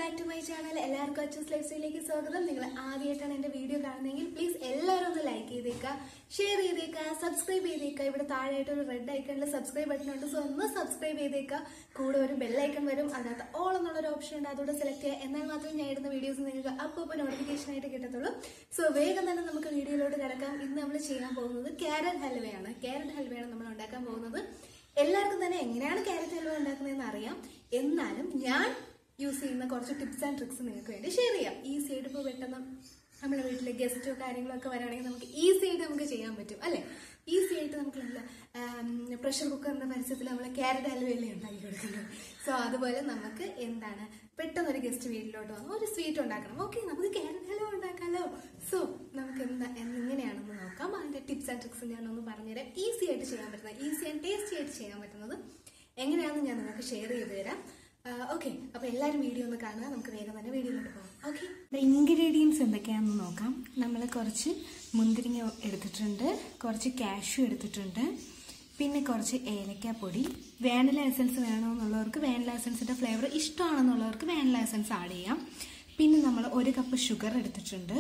Back to my channel എല്ലാവർക്കും അച്ചൂസ് life സ്റ്റൈലിലേക്ക് സ്വാഗതം നിങ്ങൾ ആദ്യമായിട്ടാണ് എന്റെ വീഡിയോ കാണുന്നതെങ്കിൽ പ്ലീസ് എല്ലാവരും ഒന്ന് ലൈക്ക് ചെയ്തേക്കുക ഷെയർ ചെയ്തേക്കുക സബ്സ്ക്രൈബ് ചെയ്തേക്കുക ഇവിടെ താഴെയായിട്ട് ഒരു റെഡ് ഐക്കണിൽ സബ്സ്ക്രൈബ് ബട്ടൺ ഉണ്ട് സോ ഒന്ന് സബ്സ്ക്രൈബ് ചെയ്തേക്കുക കൂടെ ഒരു ബെൽ ഐക്കൺ വരും അതിനകത്ത് ഓൾ എന്നുള്ളൊരു ഓപ്ഷൻ ഉണ്ട് അതോടെ സെലക്ട് ചെയ്യുക എന്നാൽ മാത്രമേ ഞാൻ ഇടുന്ന വീഡിയോസ് നിങ്ങൾക്ക് അപ്പോൾ അപ്പോൾ നോട്ടിഫിക്കേഷൻ ആയിട്ട് കിട്ടത്തുള്ളൂ സോ വേഗം തന്നെ നമുക്ക് വീഡിയോയിലോട്ട് കിടക്കാം ഇന്ന് നമ്മൾ ചെയ്യാൻ പോകുന്നത് ക്യാരറ്റ് ഹൽവയാണ് ക്യാരറ്റ് ഹൽവയാണ് നമ്മൾ ഉണ്ടാക്കാൻ പോകുന്നത് എല്ലാവർക്കും തന്നെ എങ്ങനെയാണ് ക്യാരറ്റ് ഹൽവ ഉണ്ടാക്കുന്നതെന്ന് അറിയാം എന്നാലും ഞാൻ യൂസ് ചെയ്യുന്ന കുറച്ച് ടിപ്സ് ആൻഡ് ട്രിക്സ് നിങ്ങൾക്ക് വേണ്ടി ഷെയർ ചെയ്യാം ഈസി ആയിട്ട് ഇപ്പോൾ പെട്ടെന്ന് നമ്മുടെ വീട്ടിലെ ഗസ്റ്റോ കാര്യങ്ങളോ ഒക്കെ വരാണെങ്കിൽ നമുക്ക് ഈസി ആയിട്ട് നമുക്ക് ചെയ്യാൻ പറ്റും അല്ലേ ഈസി ആയിട്ട് നമുക്ക് നല്ല പ്രഷർ കുക്കറിന്റെ പരസ്യത്തിൽ നമ്മൾ ക്യാരറ്റ് ഹൽവയല്ലേ ഉണ്ടാക്കി കൊടുക്കുന്നത് സോ അതുപോലെ നമുക്ക് എന്താണ് പെട്ടെന്ന് ഒരു ഗസ്റ്റ് വീട്ടിലോട്ട് വന്ന് ഒരു സ്വീറ്റ് ഉണ്ടാക്കണം ഓക്കെ നമുക്ക് ക്യാരറ്റ് ഹൽവ ഉണ്ടാക്കാമല്ലോ സോ നമുക്ക് എന്താ എങ്ങനെയാണെന്ന് നോക്കാം അതിന്റെ ടിപ്സ് ആൻഡ് ട്രിക്സ് ഞാനൊന്ന് പറഞ്ഞുതരാം ഈസി ആയിട്ട് ചെയ്യാൻ പറ്റുന്നത് ഈസി ആൻഡ് ടേസ്റ്റി ആയിട്ട് ചെയ്യാൻ പറ്റുന്നത് എങ്ങനെയാണെന്ന് ഞാൻ നിങ്ങൾക്ക് ഷെയർ ചെയ്ത് തരാം ഓക്കെ അപ്പൊ എല്ലാവരും വീഡിയോ ഒന്ന് കാണുക നമുക്ക് വേഗം തന്നെ വീഡിയോയിലോട്ട് പോകാം ഓക്കെ ഇൻഗ്രീഡിയൻസ് എന്തൊക്കെയാണെന്ന് നോക്കാം നമ്മൾ കുറച്ച് മുന്തിരിങ്ങ എടുത്തിട്ടുണ്ട് കുറച്ച് കാഷ്യൂ എടുത്തിട്ടുണ്ട് പിന്നെ കുറച്ച് ഏലക്കാപ്പൊടി വാനില എസൻസ് വേണമെന്നുള്ളവർക്ക് വാനില എസൻസിന്റെ ഫ്ലേവർ ഇഷ്ടമാണെന്നുള്ളവർക്ക് വാനില എസൻസ് ആഡ് ചെയ്യാം പിന്നെ നമ്മൾ ഒരു കപ്പ് ഷുഗർ എടുത്തിട്ടുണ്ട്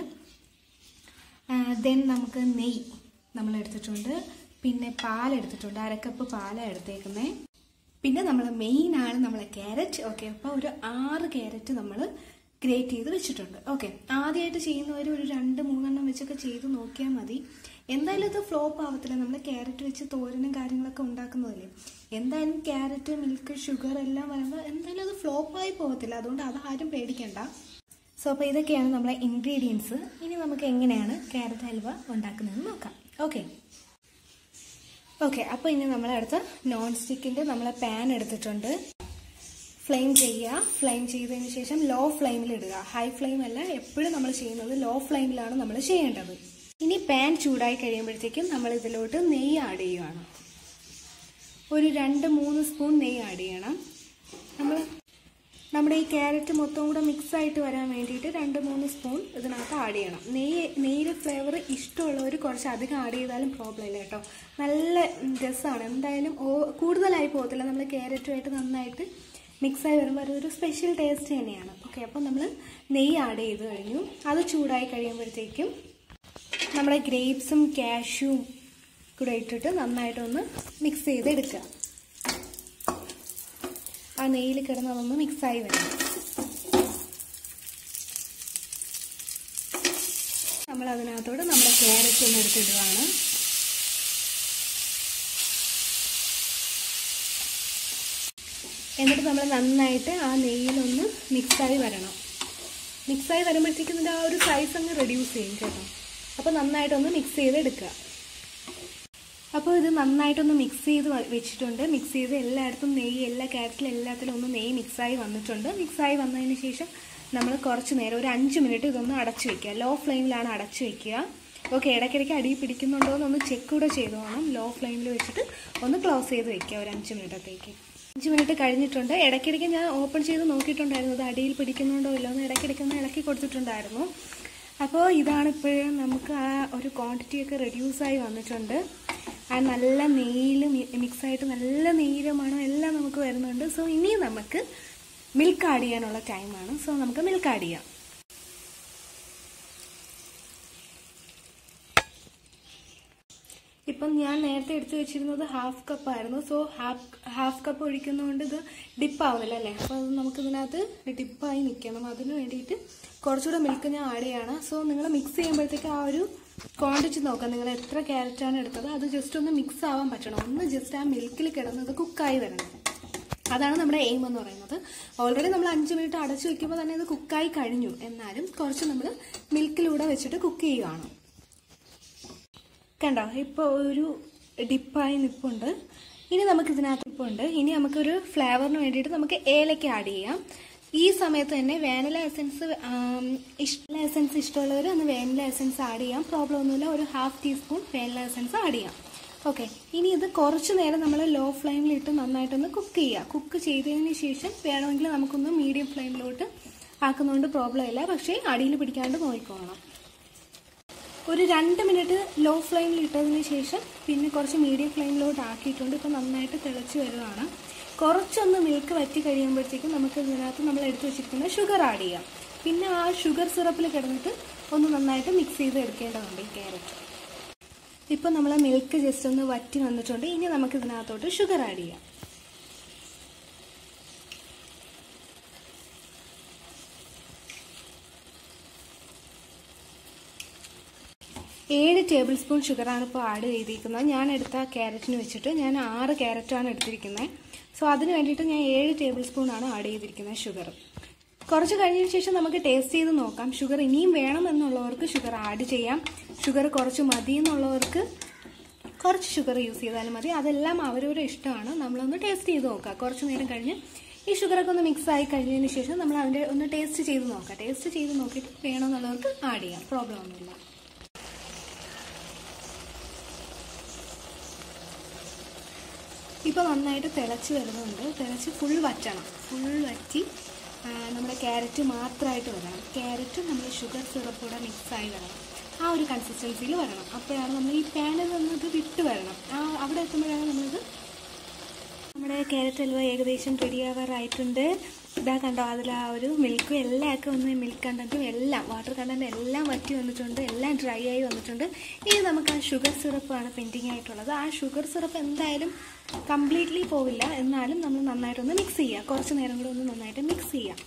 ദെൻ നമുക്ക് നെയ്യ് നമ്മൾ എടുത്തിട്ടുണ്ട് പിന്നെ പാൽ എടുത്തിട്ടുണ്ട് അരക്കപ്പ് പാലാണ് എടുത്തേക്കുന്നത് പിന്നെ നമ്മൾ മെയിൻ ആണ് നമ്മളെ ക്യാരറ്റ് ഓക്കെ അപ്പോൾ ഒരു ആറ് ക്യാരറ്റ് നമ്മൾ ഗ്രേറ്റ് ചെയ്ത് വെച്ചിട്ടുണ്ട് ഓക്കെ ആദ്യമായിട്ട് ചെയ്യുന്നവർ ഒരു രണ്ട് മൂന്നെണ്ണം വെച്ചൊക്കെ ചെയ്ത് നോക്കിയാൽ മതി എന്തായാലും ഇത് ഫ്ലോപ്പ് ആവത്തില്ല നമ്മൾ ക്യാരറ്റ് വെച്ച് തോരനും കാര്യങ്ങളൊക്കെ ഉണ്ടാക്കുന്നതല്ലേ എന്തായാലും ക്യാരറ്റ് മിൽക്ക് ഷുഗർ എല്ലാം വരുമ്പോൾ എന്തായാലും അത് ഫ്ലോപ്പായി പോകത്തില്ല അതുകൊണ്ട് അത് ആരും പേടിക്കണ്ട സോ അപ്പോൾ ഇതൊക്കെയാണ് നമ്മളെ ഇൻഗ്രീഡിയൻസ് ഇനി നമുക്ക് എങ്ങനെയാണ് ക്യാരറ്റ് ഹൽവ ഉണ്ടാക്കുന്നതെന്ന് നോക്കാം ഓക്കെ ഓക്കെ അപ്പോൾ ഇനി നമ്മൾ അടുത്ത നോൺ സ്റ്റിക്കിൻ്റെ നമ്മളെ പാൻ എടുത്തിട്ടുണ്ട് ഫ്ലെയിം ചെയ്യുക ഫ്ലെയിം ചെയ്തതിന് ശേഷം ലോ ഫ്ലെയിമിൽ ഇടുക ഹൈ ഫ്ലെയിം അല്ല എപ്പോഴും നമ്മൾ ചെയ്യുന്നത് ലോ ഫ്ലെയിമിലാണ് നമ്മൾ ചെയ്യേണ്ടത് ഇനി പാൻ ചൂടായി കഴിയുമ്പോഴത്തേക്കും നമ്മൾ ഇതിലോട്ട് നെയ്യ് ആഡ് ചെയ്യുകയാണ് ഒരു രണ്ട് മൂന്ന് സ്പൂൺ നെയ്യ് ആഡ് ചെയ്യണം നമ്മൾ നമ്മുടെ ഈ ക്യാരറ്റ് മൊത്തം കൂടെ മിക്സ് ആയിട്ട് വരാൻ വേണ്ടിയിട്ട് രണ്ട് മൂന്ന് സ്പൂൺ ഇതിനകത്ത് ആഡ് ചെയ്യണം നെയ്യ് നെയ്യിലെ ഫ്ലേവർ ഇഷ്ടമുള്ളവർ കുറച്ച് അധികം ആഡ് ചെയ്താലും പ്രോബ്ലം ഇല്ല കേട്ടോ നല്ല രസമാണ് എന്തായാലും ഓ കൂടുതലായി പോകത്തില്ല നമ്മൾ ക്യാരറ്റുമായിട്ട് നന്നായിട്ട് മിക്സായി വരുമ്പോൾ അതൊരു സ്പെഷ്യൽ ടേസ്റ്റ് തന്നെയാണ് ഓക്കെ അപ്പോൾ നമ്മൾ നെയ്യ് ആഡ് ചെയ്ത് കഴിഞ്ഞു അത് ചൂടായി കഴിയുമ്പോഴത്തേക്കും നമ്മുടെ ഗ്രേപ്സും കാഷ്യൂം കൂടെ ഇട്ടിട്ട് നന്നായിട്ടൊന്ന് മിക്സ് ചെയ്തെടുക്കുക ആ നെയ്യിൽ കിടന്ന് അതൊന്ന് മിക്സായി വരണം നമ്മൾ അതിനകത്തോട് നമ്മുടെ ക്യാരറ്റ് ഒന്ന് എടുത്തിടുകയാണ് എന്നിട്ട് നമ്മൾ നന്നായിട്ട് ആ നെയ്യിലൊന്ന് മിക്സായി വരണം മിക്സായി വരുമ്പോഴത്തേക്കും ഇതിൻ്റെ ആ ഒരു സൈസ് അങ്ങ് റെഡ്യൂസ് ചെയ്യും കേട്ടോ അപ്പോൾ നന്നായിട്ടൊന്ന് മിക്സ് ചെയ്ത് എടുക്കുക അപ്പോൾ ഇത് നന്നായിട്ടൊന്ന് മിക്സ് ചെയ്ത് വെച്ചിട്ടുണ്ട് മിക്സ് ചെയ്ത് എല്ലായിടത്തും നെയ്യ് എല്ലാ ക്യാരറ്റിലും എല്ലാത്തിലും ഒന്ന് നെയ്യ് മിക്സായി വന്നിട്ടുണ്ട് മിക്സായി വന്നതിന് ശേഷം നമ്മൾ കുറച്ച് നേരം ഒരു അഞ്ച് മിനിറ്റ് ഇതൊന്ന് അടച്ചു വെക്കുക ലോ ഫ്ലെയിമിലാണ് അടച്ചു വെക്കുക ഓക്കെ ഇടയ്ക്കിടയ്ക്ക് അടി പിടിക്കുന്നുണ്ടോ എന്നൊന്ന് ചെക്ക് കൂടെ ചെയ്ത് വേണം ലോ ഫ്ലെയിമിൽ വെച്ചിട്ട് ഒന്ന് ക്ലോസ് ചെയ്ത് വെക്കുക ഒരു അഞ്ച് മിനിറ്റത്തേക്ക് അഞ്ച് മിനിറ്റ് കഴിഞ്ഞിട്ടുണ്ട് ഇടയ്ക്കിടയ്ക്ക് ഞാൻ ഓപ്പൺ ചെയ്ത് നോക്കിയിട്ടുണ്ടായിരുന്നു അത് അടിയിൽ പിടിക്കുന്നുണ്ടോ ഇല്ലോ എന്ന് ഇടയ്ക്കിടയ്ക്ക് ഒന്ന് ഇളക്കി കൊടുത്തിട്ടുണ്ടായിരുന്നു അപ്പോൾ ഇതാണ് ഇപ്പോഴും നമുക്ക് ആ ഒരു ക്വാണ്ടിറ്റിയൊക്കെ റെഡ്യൂസായി വന്നിട്ടുണ്ട് ആ നല്ല നെയ്യിലും മിക്സായിട്ട് നല്ല നെയ്യിലും മണം എല്ലാം നമുക്ക് വരുന്നുണ്ട് സോ ഇനി നമുക്ക് മിൽക്ക് ആഡ് ചെയ്യാനുള്ള ടൈമാണ് സോ നമുക്ക് മിൽക്ക് ആഡ് ചെയ്യാം ഇപ്പം ഞാൻ നേരത്തെ എടുത്തു വെച്ചിരുന്നത് ഹാഫ് കപ്പ് ആയിരുന്നു സോ ഹാഫ് ഹാഫ് കപ്പ് ഒഴിക്കുന്നതുകൊണ്ട് ഇത് ഡിപ്പ് ആവുന്നില്ല അല്ലേ അപ്പോൾ അത് നമുക്ക് ഇതിനകത്ത് ഡിപ്പായി നിൽക്കണം അതിന് വേണ്ടിയിട്ട് കുറച്ചുകൂടെ മിൽക്ക് ഞാൻ ആഡ് ചെയ്യാണ് സോ നിങ്ങൾ മിക്സ് ചെയ്യുമ്പോഴത്തേക്ക് ആ ഒരു ക്വാണ്ടിറ്റി നോക്കാം നിങ്ങൾ എത്ര ക്യാരറ്റാണ് എടുത്തത് അത് ജസ്റ്റ് ഒന്ന് മിക്സ് ആവാൻ പറ്റണം ഒന്ന് ജസ്റ്റ് ആ മിൽക്കിൽ കിടന്നത് കുക്കായി വരണം അതാണ് നമ്മുടെ എയിം എന്ന് പറയുന്നത് ഓൾറെഡി നമ്മൾ അഞ്ച് മിനിറ്റ് അടച്ചു വെക്കുമ്പോൾ തന്നെ ഇത് കുക്കായി കഴിഞ്ഞു എന്നാലും കുറച്ച് നമ്മൾ മിൽക്കിലൂടെ വെച്ചിട്ട് കുക്ക് ചെയ്യുകയാണ് കണ്ടോ ഇപ്പോൾ ഒരു ഡിപ്പായി നിപ്പുണ്ട് ഇനി നമുക്ക് ഇതിനകത്ത് ഇപ്പുണ്ട് ഇനി നമുക്കൊരു ഫ്ലേവറിന് വേണ്ടിയിട്ട് നമുക്ക് ഏലക്ക ആഡ് ചെയ്യാം ഈ സമയത്ത് തന്നെ വാനില എസൻസ് ഇഷ്ടമുള്ള എസൻസ് ഇഷ്ടമുള്ളവർ ഒന്ന് വാനില എസൻസ് ആഡ് ചെയ്യാം പ്രോബ്ലം ഒന്നുമില്ല ഒരു half teaspoon vanilla essence add ചെയ്യാം ഓക്കെ ഇനി ഇത് കുറച്ച് നേരം നമ്മൾ ലോ ഫ്ലെയിമിലിട്ട് നന്നായിട്ടൊന്ന് കുക്ക് ചെയ്യുക കുക്ക് ചെയ്തതിന് ശേഷം വേണമെങ്കിൽ നമുക്കൊന്ന് മീഡിയം ഫ്ലെയിമിലോട്ട് ആക്കുന്നതുകൊണ്ട് പ്രോബ്ലം ഇല്ല പക്ഷേ അടിയിൽ പിടിക്കാണ്ട് നോക്കിക്കോണം ഒരു രണ്ട് മിനിറ്റ് ലോ ഫ്ലെയിമിൽ ഇട്ടതിന് ശേഷം പിന്നെ കുറച്ച് മീഡിയം ഫ്ലെയിമിലോട്ട് ആക്കിയിട്ടുണ്ട് ഇപ്പോൾ നന്നായിട്ട് തിളച്ച് വരുവാണ് കുറച്ചൊന്ന് മിൽക്ക് വറ്റി കഴിയുമ്പോഴത്തേക്കും നമുക്ക് ഇതിനകത്ത് നമ്മൾ എടുത്തു വെച്ചിരിക്കുന്ന ഷുഗർ ആഡ് ചെയ്യാം പിന്നെ ആ ഷുഗർ സിറപ്പിൽ കിടന്നിട്ട് ഒന്ന് നന്നായിട്ട് മിക്സ് ചെയ്ത് എടുക്കേണ്ടതുണ്ട് ഈ ക്യാരറ്റ് ഇപ്പോൾ നമ്മൾ മിൽക്ക് ജസ്റ്റ് ഒന്ന് വറ്റി വന്നിട്ടുണ്ട് ഇനി നമുക്ക് ഇതിനകത്തോട്ട് ഷുഗർ ആഡ് ചെയ്യാം ഏഴ് ടേബിൾ സ്പൂൺ ഷുഗറാണ് ഇപ്പോൾ ആഡ് ചെയ്തിരിക്കുന്നത് ഞാൻ എടുത്ത ക്യാരറ്റിന് വെച്ചിട്ട് ഞാൻ ആറ് ക്യാരറ്റാണ് എടുത്തിരിക്കുന്നത് സോ അതിന് വേണ്ടിയിട്ട് ഞാൻ ഏഴ് ടേബിൾ സ്പൂൺ ആണ് ആഡ് ചെയ്തിരിക്കുന്നത് ഷുഗർ കുറച്ച് കഴിഞ്ഞതിന് ശേഷം നമുക്ക് ടേസ്റ്റ് ചെയ്ത് നോക്കാം ഷുഗർ ഇനിയും വേണം എന്നുള്ളവർക്ക് ഷുഗർ ആഡ് ചെയ്യാം ഷുഗർ കുറച്ച് മതി എന്നുള്ളവർക്ക് കുറച്ച് ഷുഗർ യൂസ് ചെയ്താലും മതി അതെല്ലാം അവരവരുടെ ഇഷ്ടമാണ് നമ്മളൊന്ന് ടേസ്റ്റ് ചെയ്ത് നോക്കുക കുറച്ച് നേരം കഴിഞ്ഞ് ഈ ഷുഗറൊക്കെ ഒന്ന് മിക്സ് ആയി കഴിഞ്ഞതിന് ശേഷം നമ്മൾ അതിൻ്റെ ഒന്ന് ടേസ്റ്റ് ചെയ്ത് നോക്കാം ടേസ്റ്റ് ചെയ്ത് നോക്കിയിട്ട് വേണമെന്നുള്ളവർക്ക് ആഡ് ചെയ്യാം പ്രോബ്ലം ഒന്നുമില്ല ഇപ്പോൾ നന്നായിട്ട് തിളച്ച് വരുന്നുണ്ട് തിളച്ച് ഫുൾ വറ്റണം ഫുൾ വറ്റി ആ, നമ്മുടെ ക്യാരറ്റ് മാത്രമായിട്ട് വരണം ക്യാരറ്റ് നമ്മൾ ഷുഗർ സിറപ്പൂടെ മിക്സായി വരണം ആ ഒരു കൺസിസ്റ്റൻസിയിൽ വരണം അപ്പോഴാണ് നമ്മൾ ഈ പാനിൽ നിന്നത് വിട്ട് വരണം ആ അവിടെ എത്തുമ്പോഴാണ് നമ്മളിത് നമ്മുടെ ക്യാരറ്റ് ഹൽവ ഏകദേശം റെഡി ആവാറായിട്ടുണ്ട് ഇതാ കണ്ടോ അതിൽ ആ ഒരു മിൽക്കും എല്ലാം ഒക്കെ ഒന്ന് മിൽക്ക് കണ്ടന്റും എല്ലാം വാട്ടർ കണ്ടന്റ് എല്ലാം വറ്റി വന്നിട്ടുണ്ട് എല്ലാം ഡ്രൈ ആയി വന്നിട്ടുണ്ട് ഇനി നമുക്ക് ആ ഷുഗർ സിറപ്പാണ് പെൻഡിങ് ആയിട്ടുള്ളത് ആ ഷുഗർ സിറപ്പ് എന്തായാലും കംപ്ലീറ്റ്ലി പോവില്ല എന്നാലും നമ്മൾ നന്നായിട്ടൊന്ന് മിക്സ് ചെയ്യുക കുറച്ച് നേരം കൂടെ ഒന്ന് നന്നായിട്ട് മിക്സ് ചെയ്യാം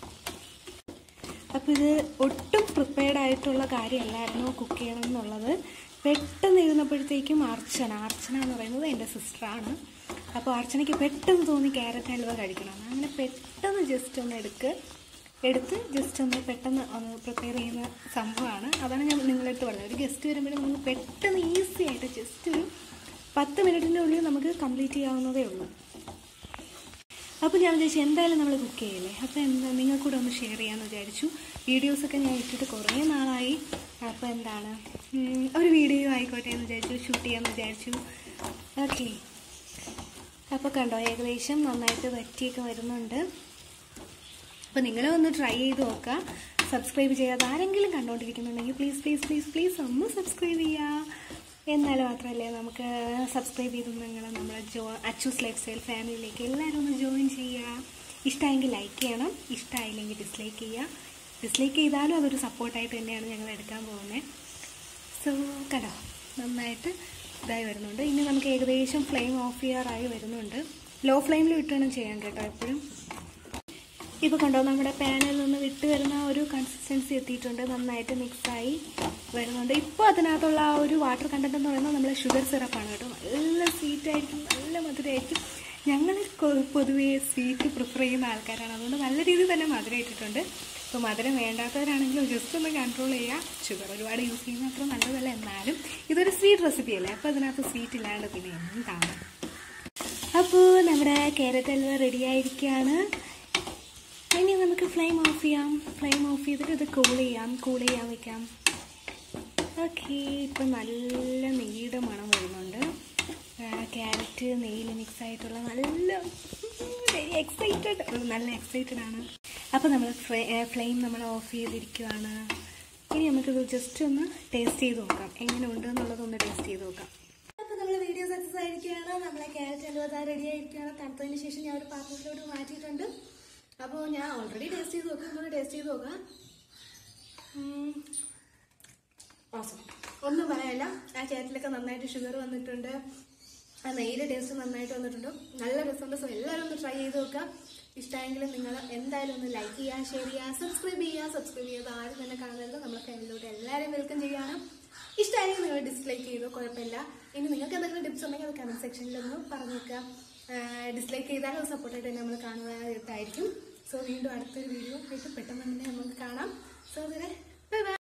അപ്പോൾ ഇത് ഒട്ടും പ്രിപ്പയർഡ് ആയിട്ടുള്ള കാര്യമല്ലായിരുന്നു കുക്ക് ചെയ്യണം എന്നുള്ളത് പെട്ടെന്ന് ഇരുന്നപ്പോഴത്തേക്കും അർച്ചന അർച്ചന എന്ന് പറയുന്നത് എൻ്റെ സിസ്റ്ററാണ് അപ്പോൾ അർച്ചനയ്ക്ക് പെട്ടെന്ന് തോന്നി ക്യാരറ്റ് ഹൽവ കഴിക്കണം അങ്ങനെ പെട്ടെന്ന് ജസ്റ്റ് ഒന്ന് എടുക്ക് എടുത്ത് ജസ്റ്റ് ഒന്ന് പെട്ടെന്ന് ഒന്ന് പ്രിപ്പയർ ചെയ്യുന്ന സംഭവമാണ് അതാണ് ഞാൻ നിങ്ങളടുത്ത് പറഞ്ഞത് ഒരു ഗസ്റ്റ് വരുമ്പോഴും നമുക്ക് പെട്ടെന്ന് ഈസി ആയിട്ട് ജസ്റ്റ് ഒരു പത്ത് മിനിറ്റിൻ്റെ ഉള്ളിൽ നമുക്ക് കംപ്ലീറ്റ് ചെയ്യാവുന്നതേ ഉള്ളൂ അപ്പോൾ ഞാൻ വിചാരിച്ചു എന്തായാലും നമ്മൾ കുക്ക് ചെയ്യില്ലേ അപ്പോൾ എന്താ നിങ്ങൾക്ക് കൂടെ ഒന്ന് ഷെയർ ചെയ്യാമെന്ന് വിചാരിച്ചു വീഡിയോസൊക്കെ ഞാൻ ഇട്ടിട്ട് കുറേ നാളായി അപ്പോൾ എന്താണ് ഉം, ഒരു വീഡിയോ ആയിക്കോട്ടെ എന്ന് വിചാരിച്ചു ഷൂട്ട് ചെയ്യാമെന്ന് വിചാരിച്ചു ഓക്കെ അപ്പോൾ കണ്ടോ ഏകദേശം നന്നായിട്ട് വറ്റിയൊക്കെ വരുന്നുണ്ട് അപ്പോൾ നിങ്ങളും ഒന്ന് ട്രൈ ചെയ്ത് നോക്കുക സബ്സ്ക്രൈബ് ചെയ്യാതെ ആരെങ്കിലും കണ്ടുകൊണ്ടിരിക്കുന്നുണ്ടെങ്കിൽ പ്ലീസ് പ്ലീസ് പ്ലീസ് പ്ലീസ് ഒന്ന് സബ്സ്ക്രൈബ് ചെയ്യുക എന്നാൽ മാത്രമല്ലേ നമുക്ക് സബ്സ്ക്രൈബ് ചെയ്ത് നിങ്ങൾ നമ്മുടെ ജോ അച്ചൂസ് ലൈഫ് സ്റ്റൈൽ ഫാമിലിയിലേക്ക് എല്ലാവരും ഒന്ന് ജോയിൻ ചെയ്യുക ഇഷ്ടമായെങ്കിൽ ലൈക്ക് ചെയ്യണം ഇഷ്ടമായില്ലെങ്കിൽ ഡിസ്ലൈക്ക് ചെയ്യുക ഡിസ്ലൈക്ക് ചെയ്താലും അതൊരു സപ്പോർട്ടായിട്ട് തന്നെയാണ് ഞങ്ങൾ എടുക്കാൻ പോകുന്നത് സോ കണ്ടോ നന്നായിട്ട് ഇതായി വരുന്നുണ്ട് ഇനി നമുക്ക് ഏകദേശം ഫ്ലെയിം ഓഫ് ചെയ്യാറായി വരുന്നുണ്ട് ലോ ഫ്ലെയിമിൽ ഇട്ട് വേണം ചെയ്യാൻ കേട്ടോ എപ്പോഴും ഇപ്പോൾ കണ്ടോ നമ്മുടെ പാനിൽ നിന്ന് വിട്ട് വരുന്ന ആ ഒരു കൺസിസ്റ്റൻസി എത്തിയിട്ടുണ്ട് നന്നായിട്ട് മിക്സായി വരുന്നുണ്ട് ഇപ്പോൾ അതിനകത്തുള്ള ആ ഒരു വാട്ടർ കണ്ടന്റ് എന്ന് പറയുന്നത് നമ്മുടെ ഷുഗർ സിറപ്പാണ് കേട്ടോ നല്ല സ്വീറ്റ് ആയിരിക്കും നല്ല മധുരമായിരിക്കും ഞങ്ങൾ കൊ- പൊതുവേ സ്വീറ്റ് പ്രിഫർ ചെയ്യുന്ന ആൾക്കാരാണ് അതുകൊണ്ട് നല്ല രീതിയിൽ തന്നെ മധുരം ഇട്ടിട്ടുണ്ട് ഇപ്പോൾ മധുരം വേണ്ടാത്തവരാണെങ്കിലും ജസ്റ്റ് ഒന്ന് കൺട്രോൾ ചെയ്യുക ഷുഗർ ഒരുപാട് യൂസ് ചെയ്യുന്ന അത്ര നല്ലതല്ല എന്നാലും ഇതൊരു സ്വീറ്റ് റെസിപ്പി അല്ലേ അപ്പോൾ അതിനകത്ത് സ്വീറ്റ് ഇല്ലാണ്ട് പിന്നെ എന്താണ് അപ്പോൾ നമ്മുടെ ക്യാരറ്റ് ഹൽവ റെഡി ആയിരിക്കുകയാണ് ഇനി നമുക്ക് ഫ്ലെയിം ഓഫ് ചെയ്യാം ഫ്ലെയിം ഓഫ് ചെയ്തിട്ട് ഇത് കൂൾ ചെയ്യാം കൂൾ ചെയ്യാൻ വെക്കാം ഓക്കെ ഇപ്പം നല്ല നെയ്യുടെ മണം വരുന്നുണ്ട് ക്യാരറ്റ് നെയ്യിൽ മിക്സ് ആയിട്ടുള്ള നല്ല വെരി എക്സൈറ്റഡ് നല്ല എക്സൈറ്റഡ് ആണ് അപ്പോൾ നമ്മൾ ഫ്ലെയിം നമ്മൾ ഓഫ് ചെയ്തിരിക്കുവാണ് ഇനി നമുക്കിത് ജസ്റ്റ് ഒന്ന് ടേസ്റ്റ് ചെയ്ത് നോക്കാം എങ്ങനെ ഉണ്ട് എന്നുള്ളതൊന്ന് ടേസ്റ്റ് ചെയ്ത് നോക്കാം അപ്പോൾ നമ്മൾ വീഡിയോ സക്സസ് ആയിരിക്കുകയാണ് നമ്മളെ ക്യാരറ്റ് ഹൽവ റെഡി ആയിരിക്കുകയാണ് തണുത്തതിന് ശേഷം ഞാൻ ഒരു പാത്രത്തിലോട്ട് മാറ്റിയിട്ടുണ്ട് അപ്പോൾ ഞാൻ ഓൾറെഡി ടേസ്റ്റ് ചെയ്ത് നോക്കാം ഒന്നുകൂടി ടേസ്റ്റ് ചെയ്ത് നോക്കാം awesome. ഒന്നും പറയാനില്ല ആ ക്യാരറ്റിലൊക്കെ നന്നായിട്ട് ഷുഗർ വന്നിട്ടുണ്ട് ആ നെയ്യിലെ ടേസ്റ്റ് നന്നായിട്ട് വന്നിട്ടുണ്ട് നല്ല രസമുണ്ട് സോ എല്ലാവരും ഒന്ന് ട്രൈ ചെയ്ത് നോക്കുക ഇഷ്ടമെങ്കിൽ നിങ്ങൾ എന്തായാലും ഒന്ന് ലൈക്ക് ചെയ്യുക ഷെയർ ചെയ്യുക സബ്സ്ക്രൈബ് ചെയ്യുക സബ്സ്ക്രൈബ് ചെയ്ത് ആരും തന്നെ കാണരുത് നമ്മളെ ഫാമിലിയിലോട്ട് എല്ലാവരെയും വെൽക്കം ചെയ്യാണ് ഇഷ്ടമായെങ്കിൽ നിങ്ങൾ ഡിസ്ലൈക്ക് ചെയ്തോ കുഴപ്പമില്ല ഇനി നിങ്ങൾക്ക് എന്തെങ്കിലും ടിപ്സ് ഉണ്ടെങ്കിൽ അത് കമന്റ് സെക്ഷനിൽ ഒന്ന് പറഞ്ഞേക്കാം ഡിസ്ലൈക്ക് ചെയ്താലും സപ്പോർട്ടായിട്ട് തന്നെ നമ്മൾ കാണുന്നതായിട്ടായിരിക്കും സോ വീണ്ടും അടുത്തൊരു വീഡിയോ ആയിട്ട് പെട്ടെന്ന് തന്നെ നമുക്ക് കാണാം സോ അതിനെ ബൈ ബൈ